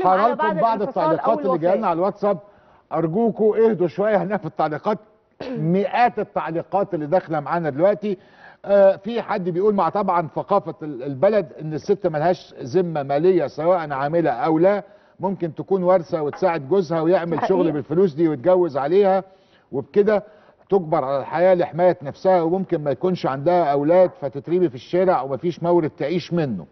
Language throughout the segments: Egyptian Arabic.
بنتكلم هقرا على لكم بعد بعض الانفصال التعليقات او اللي جايه لنا الوفاه على الواتساب ارجوكم اهدوا شويه هنا في التعليقات مئات التعليقات اللي داخله معانا دلوقتي آه في حد بيقول مع طبعا ثقافه ال- البلد ان الست ملهاش ذمه ماليه سواء عامله او لا ممكن تكون وارثه وتساعد جوزها ويعمل حقيقة. شغل بالفلوس دي ويتجوز عليها وبكده تجبر على الحياه لحمايه نفسها وممكن ما يكونش عندها اولاد فتترمي في الشارع ومفيش مورد تعيش منه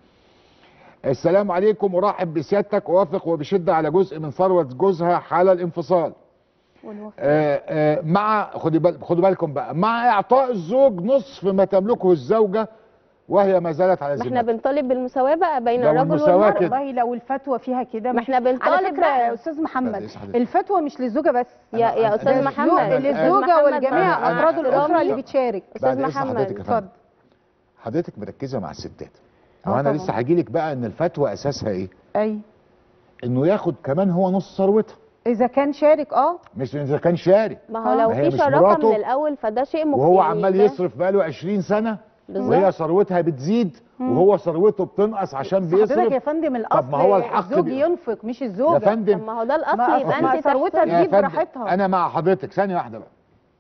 السلام عليكم ارحب بسيادتك اوافق وبشده على جزء من ثروه جوزها حال الانفصال والوفاه آه، آه، مع خدوا بال خدوا بالكم بقى مع اعطاء الزوج نصف ما تملكه الزوجه وهي ما زالت على ما احنا ذمتها بنطالب بالمساواه بقى بين ده الرجل والمساواة والمراه كده. والله لو الفتوى فيها كده ما مش- احنا بنطالب على فكره بقى. يا استاذ محمد بعد إذن حضرتك. الفتوى مش للزوجه بس يا يا أنا- استاذ أنا- محمد أنا- أستاذ للزوجه محمد، والجميع أنا- افراد أنا- الاسره اللي أنا- بتشارك استاذ بعد إذن محمد حضرتك يا فندم. اتفضل حضرتك مركزه مع الستات آه وانا طبعاً. لسه هجيلك بقى ان الفتوى اساسها ايه اي انه ياخد كمان هو نص ثروتها اذا كان شارك اه مش اذا كان شاري ما هو لو ما هي في مش شراكه مراته، من الاول فده شيء مخ وهو يعني عمال ده- يصرف بقاله 20 سنه بالظبط. وهي ثروتها بتزيد وهو ثروته بتنقص عشان حضرتك يا بيصرف فندم الاصل ما هو الحق الزوج بي- ينفق مش يا الزوجه طب فندم ما هو ده الاصل ما- يبقى ما انت ثروتها تحصل- يا تجيب فندم، براحتها. انا مع حضرتك ثانيه واحده بقى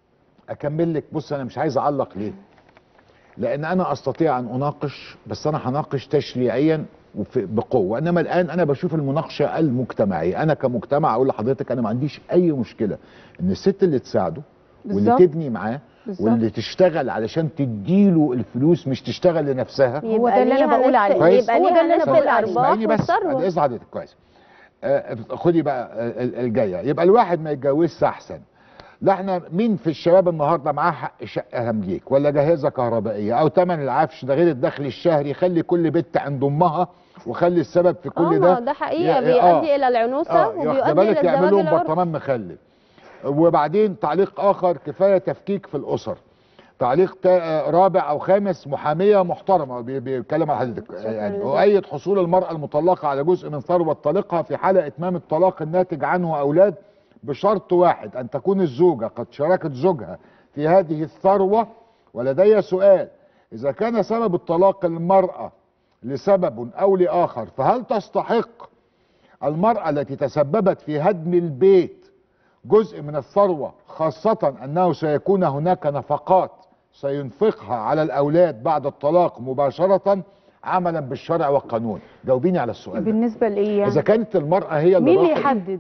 اكمل لك بص انا مش عايز اعلق ليه لان انا استطيع ان اناقش بس انا هناقش تشريعيا وفي- بقوه انما الان انا بشوف المناقشه المجتمعيه انا كمجتمع اقول لحضرتك انا ما عنديش اي مشكله ان الست اللي تساعده واللي بالظبط. تبني معاه بالظبط. واللي تشتغل علشان تديله الفلوس مش تشتغل لنفسها هو يبقى ده اللي أنا ليها بقول نفس- عليه. كويس. يبقى هو ده ليها اللي أنا نفس بقول عليه. الارباح اسمعيني بس والثروه بعد اذن حضرتك كويس آه، خدي بقى آه، ال- الجايه يبقى الواحد ما يتجوزش احسن لا احنا مين في الشباب النهارده معاه حق شقه همليك ولا جهازه كهربائيه او ثمن العفش ده غير الدخل الشهري خلي كل بنت عند امها وخلي السبب في اه كل ما ده هو ده حقيقه يا- بيؤدي آه. الى العنوسه اه واخد وبيؤدي بالك الى يعمل الزواج لهم العرفي برطمان مخلل وبعدين تعليق اخر كفايه تفكيك في الاسر تعليق تا- رابع او خامس محاميه محترمه بي- بيتكلم على حضرتك يعني لذلك. اؤيد حصول المراه المطلقه على جزء من ثروه طليقها في حاله اتمام الطلاق الناتج عنه اولاد بشرط واحد ان تكون الزوجه قد شاركت زوجها في هذه الثروه ولدي سؤال اذا كان سبب الطلاق المراه لسبب او لاخر فهل تستحق المرأة التي تسببت في هدم البيت جزء من الثروة خاصة أنه سيكون هناك نفقات سينفقها على الأولاد بعد الطلاق مباشرة عملا بالشرع والقانون جاوبيني على السؤال ده بالنسبه لايه يعني؟ إذا كانت المرأة هي اللي مين اللي راحت يحدد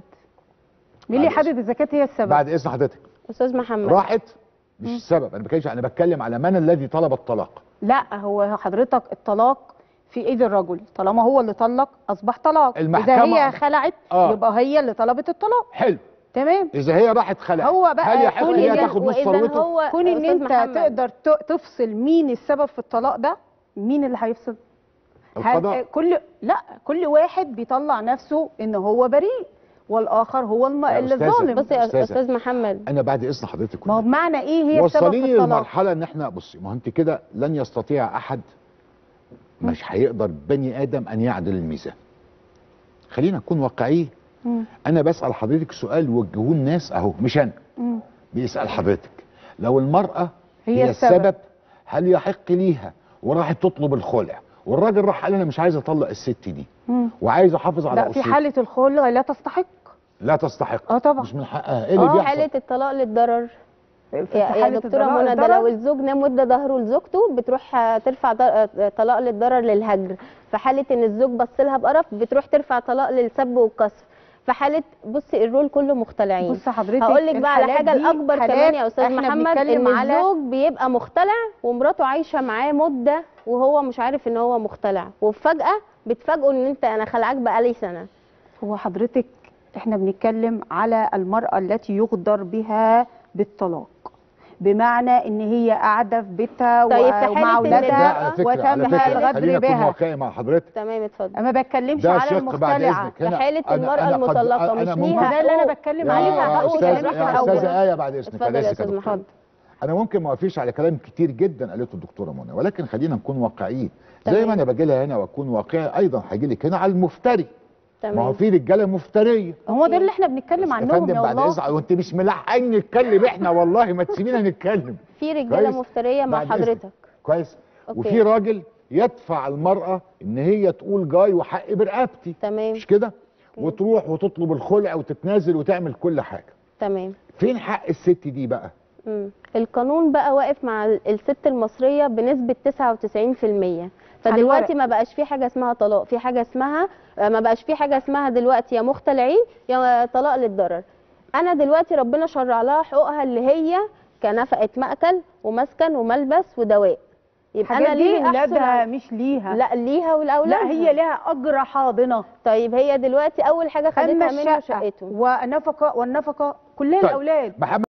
مين اللي بعد يحدد اذا كانت هي السبب بعد إذن حضرتك استاذ محمد راحت مش السبب أنا بتكلمش أنا بتكلم على من الذي طلب الطلاق لا هو حضرتك الطلاق في ايد الرجل طالما هو اللي طلق اصبح طلاق اذا المحكمة- هي خلعت آه. يبقى هي اللي طلبت الطلاق حلو تمام إذا هي راحت خلعت هو بقى هل يحق كون ليها إذا- تاخد نص وإذا ثروته؟ هو كون ان أستاذ انت محمد، تقدر ت- تفصل مين السبب في الطلاق ده مين اللي هيفصل القضاء هل- كل لا كل واحد بيطلع نفسه ان هو بريء والاخر هو الم... يا اللي أستاذة، ظالم بص يا أستاذة. استاذ محمد أنا بعد إذن حضرتك ما هو بمعنى ايه هي السبب في وصليني الطلاق للمرحله ان احنا بصي ما هو انت كده لن يستطيع احد مش هيقدر بني ادم ان يعدل الميزان خلينا نكون واقعيين مم. انا بسال حضرتك سؤال وجهوه الناس اهو مش انا مم. بيسال حضرتك لو المراه هي هي, السبب. السبب هل يحق ليها وراحت تطلب الخلع والراجل راح قال انا مش عايز اطلق الست دي مم. وعايز احافظ على لا في اسرتي حاله الخلع لا تستحق لا تستحق اه طبعا مش من حقها ايه اللي آه، بيحصل حالة الطلاق للضرر في يا, يا حالة دكتورة الضرر- منى ده الضرر لو الزوج نام وادى ظهره لزوجته بتروح آه، ترفع ض- آه، طلاق للضرر للهجر في حالة ان الزوج بص لها بقرف بتروح ترفع طلاق للسب والقذف في حالة بصي الرول كله مختلعين بص حضرتك هقول لك بقى على الحالات حاجه دي الاكبر حالات كمان يا استاذ احنا محمد بنتكلم ان على الزوج بيبقى مختلع ومراته عايشه معاه مده وهو مش عارف ان هو مختلع وفجاه بتفاجئوا ان انت انا خلعاك بقالي سنه هو حضرتك احنا بنتكلم على المرأة التي يغدر بها بالطلاق بمعنى ان هي قاعده في بيتها طيب في و- حالة ومع إن ده اولادها على فكره على وتم فكره الغدر خلينا نكون بها واقعي مع حضرتك تمام اتفضل انا ما بتكلمش ده على شق بعد المختلعه اذنك هنا ده حالة أنا- المرأة أنا قد- المطلقة أنا مش ممكن- ليها ده اللي انا حقوق. بتكلم يا عليه ليها هقول حقوق كلامي استاذ في تدريس يا الاول استاذه ايه بعد اذنك اتفضل أنا يا آسف استاذ دكتور. محمد انا ممكن ما اوافقش على كلام كتير جدا قالته الدكتوره منى ولكن خلينا نكون واقعيين زي تمام. ما انا باجي لها هنا واكون واقعي ايضا هاجي لك هنا على المفتري ما هو تمام في رجاله مفتريه هو ده اللي احنا بنتكلم يا عنهم فندم يا بعد الله اذنك وانت مش ملحقين نتكلم احنا والله ما تسيبينا نتكلم في رجاله كويس. مفتريه مع بعد إذنك. حضرتك كويس أوكي. وفي راجل يدفع المراه ان هي تقول جاي وحقي برقبتي تمام مش كده وتروح وتطلب الخلع وتتنازل وتعمل كل حاجه تمام فين حق الست دي بقى مم. القانون بقى واقف مع ال- الست المصريه بنسبه 99% فدلوقتي ما بقاش في حاجه اسمها طلاق في حاجه اسمها آه، ما بقاش في حاجه اسمها دلوقتي يا مختلعين يا طلاق للضرر انا دلوقتي ربنا شرع لها حقوقها اللي هي كنفقه مأكل ومسكن وملبس ودواء يبقى الحاجات انا دي ليه أحصل لاولادها على- مش ليها لا ليها ولاولادها لا هي لها اجر حاضنه طيب هي دلوقتي اول حاجه اما خدتها منه الشقه شقته والنفقه والنفقه كلها طيب. الاولاد محمد